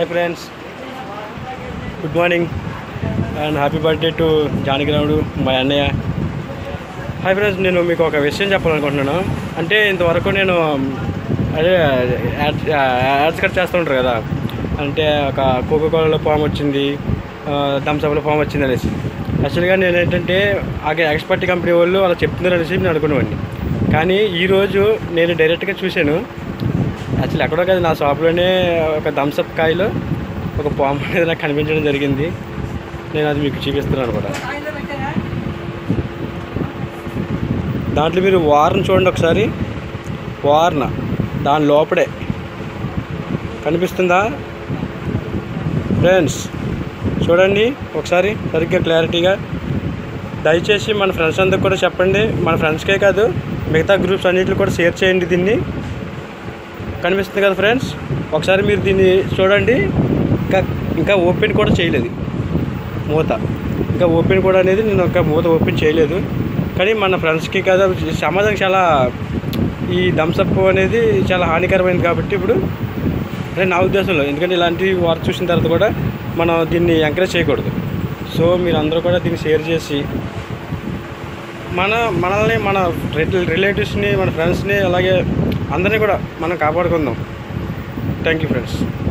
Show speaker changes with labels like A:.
A: hi friends good morning and happy birthday to Janakiramudu మా అన్నయ్య hi friends నేను మీకు ఒక విషయం చెప్పాలనుకుంటున్నాను అంటే ఇంతవరకు నేను అదే యాడ్స్ యాడ్స్ కట్ చేస్తూ ఉంటారు కదా అంటే ఒక కోకో కోలాలో ఫామ్ వచ్చింది థమ్స్అప్లో ఫామ్ వచ్చింది అనేసి యాక్చువల్గా నేను ఏంటంటే ఆ ఎక్స్పర్ట్ కంపెనీ వాళ్ళు అలా చెప్తున్నారు అనేసి నేను అనుకునేవాడిని కానీ ఈరోజు నేను డైరెక్ట్గా చూశాను యాక్చువల్లీ ఎక్కడో కదా నా షాప్లోనే ఒక థమ్స్అప్ కాయలో ఒక పాము అనేది నాకు కనిపించడం జరిగింది నేను అది మీకు చూపిస్తున్నాను కూడా దాంట్లో మీరు వార్న్ చూడండి ఒకసారి వార్న దాని లోపడే కనిపిస్తుందా ఫ్రెండ్స్ చూడండి ఒకసారి సరిగ్గా క్లారిటీగా దయచేసి మన ఫ్రెండ్స్ అందరికి కూడా చెప్పండి మన ఫ్రెండ్స్కే కాదు మిగతా గ్రూప్స్ అన్నింటిలో కూడా షేర్ చేయండి దీన్ని కనిపిస్తుంది కదా ఫ్రెండ్స్ ఒకసారి మీరు దీన్ని చూడండి ఇంకా ఇంకా ఓపెన్ కూడా చేయలేదు మూత ఇంకా ఓపెన్ కూడా అనేది నేను ఇంకా మూత ఓపెన్ చేయలేదు కానీ మన ఫ్రెండ్స్కి కదా సమాజం చాలా ఈ థమ్స్అప్ అనేది చాలా హానికరమైనది కాబట్టి ఇప్పుడు అంటే నా ఉద్దేశంలో ఎందుకంటే ఇలాంటి వార్త చూసిన తర్వాత కూడా మనం దీన్ని ఎంకరేజ్ చేయకూడదు సో మీరు అందరూ కూడా దీన్ని షేర్ చేసి మన మనల్ని మన రిలేటివ్స్ని మన ఫ్రెండ్స్ని అలాగే అందరినీ కూడా మనం కాపాడుకుందాం థ్యాంక్ యూ ఫ్రెండ్స్